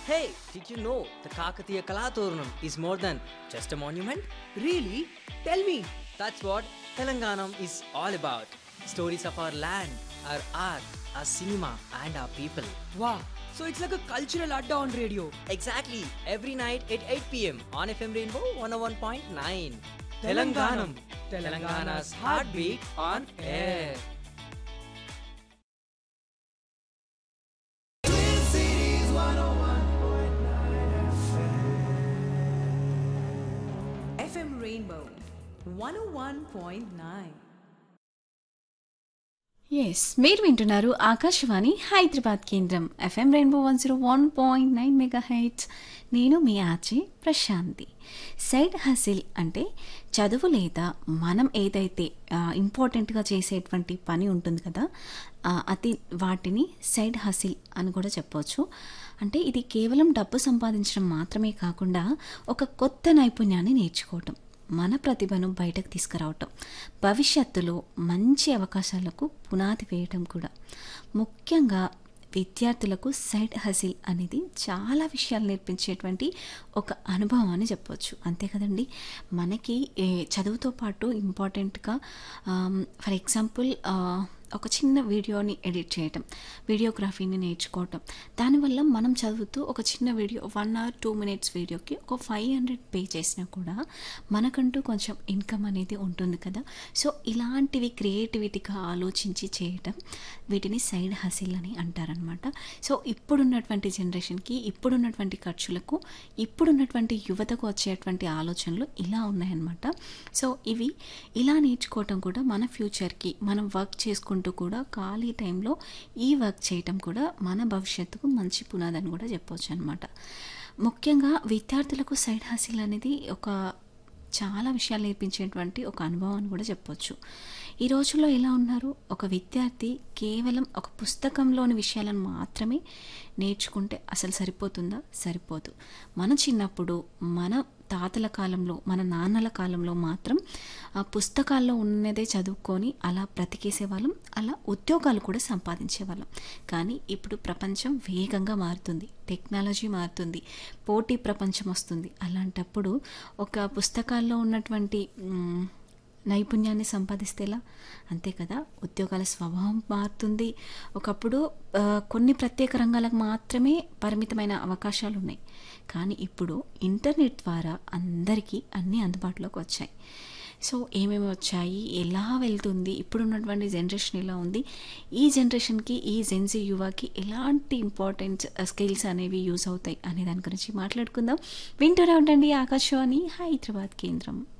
Hey, did you know the Kakatiya Kalaturnam is more than just a monument? Really? Tell me. That's what Telanganam is all about. Stories of our land, our art, our cinema, and our people. Wow. So it's like a cultural adda on radio. Exactly, every night at 8 pm on FM Rainbow 101.9. Telanganam. Telangana's heartbeat on air. FM Rainbow 101.9. Yes మీరు వింటున్నారు ఆకాశవాణి హైదరాబాద్ కేంద్రం FM Rainbow one zero one point nine mega heights నేను మీ ఆచి Prashanti side hustle అంటే చదువు లేదా మనం ఏదైతే ఇంపార్టెంట్గా చేసేటువంటి పని ఉంటుంది కదా ఆ, అది వాటిని సైడ్ హసిల్ అని కూడా చెప్పవచ్చు అంటే ఇది కేవలం డబ్బు సంపాదించడం మాత్రమే కాకుండా ఒక కొత్త నైపుణ్యాన్ని నేర్చుకోవటం మన ప్రతిభను బయటకు తీసుకురావటం భవిష్యత్తులో మంచి అవకాశాలకు పునాది వేయటం కూడా ముఖ్యంగా విద్యార్థులకు సైడ్ హసిల్ అనేది చాలా విషయాలు నేర్పించేటువంటి ఒక అనుభవం అని చెప్పవచ్చు అంతే కదండి మనకి ఏ, చదువుతో పాటు ఇంపార్టెంట్గా ఫర్ ఎగ్జాంపుల్ ఒక చిన్న వీడియోని ఎడిట్ చేయటం వీడియోగ్రఫీని నేర్చుకోవటం దానివల్ల మనం చదువుతూ ఒక చిన్న video one hour two minutes వీడియోకి ఒక ఫైవ్ హండ్రెడ్ పే చేసినా కూడా మనకంటూ కొంచెం ఇన్కమ్ అనేది ఉంటుంది కదా సో ఇలాంటివి క్రియేటివిటీగా ఆలోచించి చేయటం వీటిని సైడ్ హసిల్ అని అంటారనమాట సో ఇప్పుడున్నటువంటి జనరేషన్కి ఇప్పుడున్నటువంటి ఖర్చులకు ఇప్పుడున్నటువంటి యువతకు వచ్చేటువంటి ఆలోచనలు ఇలా ఉన్నాయన్నమాట సో ఇవి ఇలా నేర్చుకోవటం కూడా మన ఫ్యూచర్కి మనం వర్క్ చేసుకుంటూ కూడా ఖాళీ టైంలో ఈ వర్క్ చేయటం కూడా మన భవిష్యత్తుకు మంచి పునాదని కూడా చెప్పవచ్చు అనమాట ముఖ్యంగా విద్యార్థులకు సైడ్ హాసిల్ అనేది ఒక చాలా విషయాలు నేర్పించేటువంటి ఒక అనుభవం అని కూడా చెప్పొచ్చు ఈ రోజుల్లో ఎలా ఉన్నారు ఒక విద్యార్థి కేవలం ఒక పుస్తకంలోని విషయాలను మాత్రమే నేర్చుకుంటే అసలు సరిపోతుందా సరిపోదు మన చిన్నప్పుడు మన తాతల కాలంలో మన నాన్నల కాలంలో మాత్రం ఆ పుస్తకాల్లో ఉన్నదే చదువుకొని అలా బ్రతికేసేవాళ్ళం అలా ఉద్యోగాలు కూడా సంపాదించేవాళ్ళం కానీ ఇప్పుడు ప్రపంచం వేగంగా మారుతుంది టెక్నాలజీ మారుతుంది పోటీ ప్రపంచం వస్తుంది అలాంటప్పుడు ఒక పుస్తకాల్లో ఉన్నటువంటి మ్, నైపుణ్యాన్ని సంపాదిస్తేలా అంతే కదా ఉద్యోగాల స్వభావం మారుతుంది ఒకప్పుడు ఆ, కొన్ని ప్రత్యేక రంగాలకు మాత్రమే పరిమితమైన అవకాశాలు ఉన్నాయి కానీ ఇప్పుడు ఇంటర్నెట్ ద్వారా అందరికీ అన్నీ అందుబాటులోకి వచ్చాయి సో ఏమేమి వచ్చాయి ఎలా వెళ్తుంది ఇప్పుడున్నటువంటి జనరేషన్ ఎలా ఉంది ఈ జనరేషన్కి ఈ జెన్జీ యువకి ఎలాంటి ఇంపార్టెంట్ స్కిల్స్ అనేవి యూజ్ అవుతాయి అనే దాని గురించి మాట్లాడుకుందాం వింటూనే ఉండండి ఆకాశవాణి హైదరాబాద్ కేంద్రం